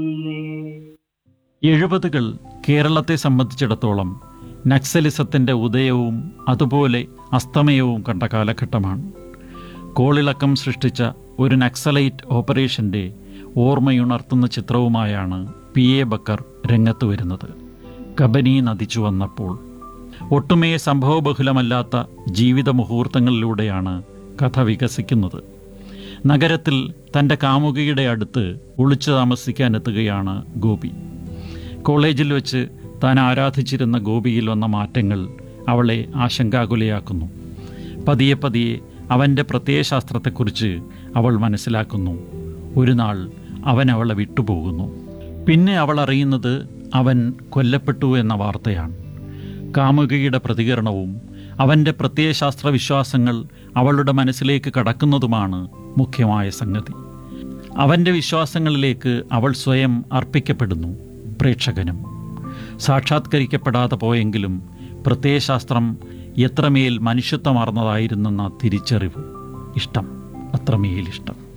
എഴുപതുകൾ കേരളത്തെ സംബന്ധിച്ചിടത്തോളം നക്സലിസത്തിൻ്റെ ഉദയവും അതുപോലെ അസ്തമയവും കണ്ട കാലഘട്ടമാണ് കോളിളക്കം സൃഷ്ടിച്ച ഒരു നക്സലൈറ്റ് ഓപ്പറേഷൻ്റെ ഓർമ്മയുണർത്തുന്ന ചിത്രവുമായാണ് പി എ ബക്കർ രംഗത്ത് വരുന്നത് കബനി നദിച്ചു വന്നപ്പോൾ ഒട്ടുമേ സംഭവബഹുലമല്ലാത്ത ജീവിത മുഹൂർത്തങ്ങളിലൂടെയാണ് കഥ വികസിക്കുന്നത് നഗരത്തിൽ തൻ്റെ കാമുകിയുടെ അടുത്ത് ഒളിച്ചു താമസിക്കാനെത്തുകയാണ് ഗോപി കോളേജിൽ വെച്ച് താൻ ആരാധിച്ചിരുന്ന ഗോപിയിൽ വന്ന മാറ്റങ്ങൾ അവളെ ആശങ്കാകുലയാക്കുന്നു പതിയെ പതിയെ അവൻ്റെ പ്രത്യയശാസ്ത്രത്തെക്കുറിച്ച് അവൾ മനസ്സിലാക്കുന്നു ഒരു നാൾ അവൻ അവളെ വിട്ടുപോകുന്നു പിന്നെ അവൾ അറിയുന്നത് അവൻ കൊല്ലപ്പെട്ടു എന്ന വാർത്തയാണ് കാമുകിയുടെ പ്രതികരണവും അവൻ്റെ പ്രത്യയശാസ്ത്ര വിശ്വാസങ്ങൾ അവളുടെ മനസ്സിലേക്ക് കടക്കുന്നതുമാണ് മുഖ്യമായ സംഗതി അവൻ്റെ വിശ്വാസങ്ങളിലേക്ക് അവൾ സ്വയം അർപ്പിക്കപ്പെടുന്നു പ്രേക്ഷകനും സാക്ഷാത്കരിക്കപ്പെടാതെ പോയെങ്കിലും പ്രത്യയശാസ്ത്രം എത്രമേൽ മനുഷ്യത്വമാർന്നതായിരുന്നെന്ന തിരിച്ചറിവ് ഇഷ്ടം അത്രമേൽ ഇഷ്ടം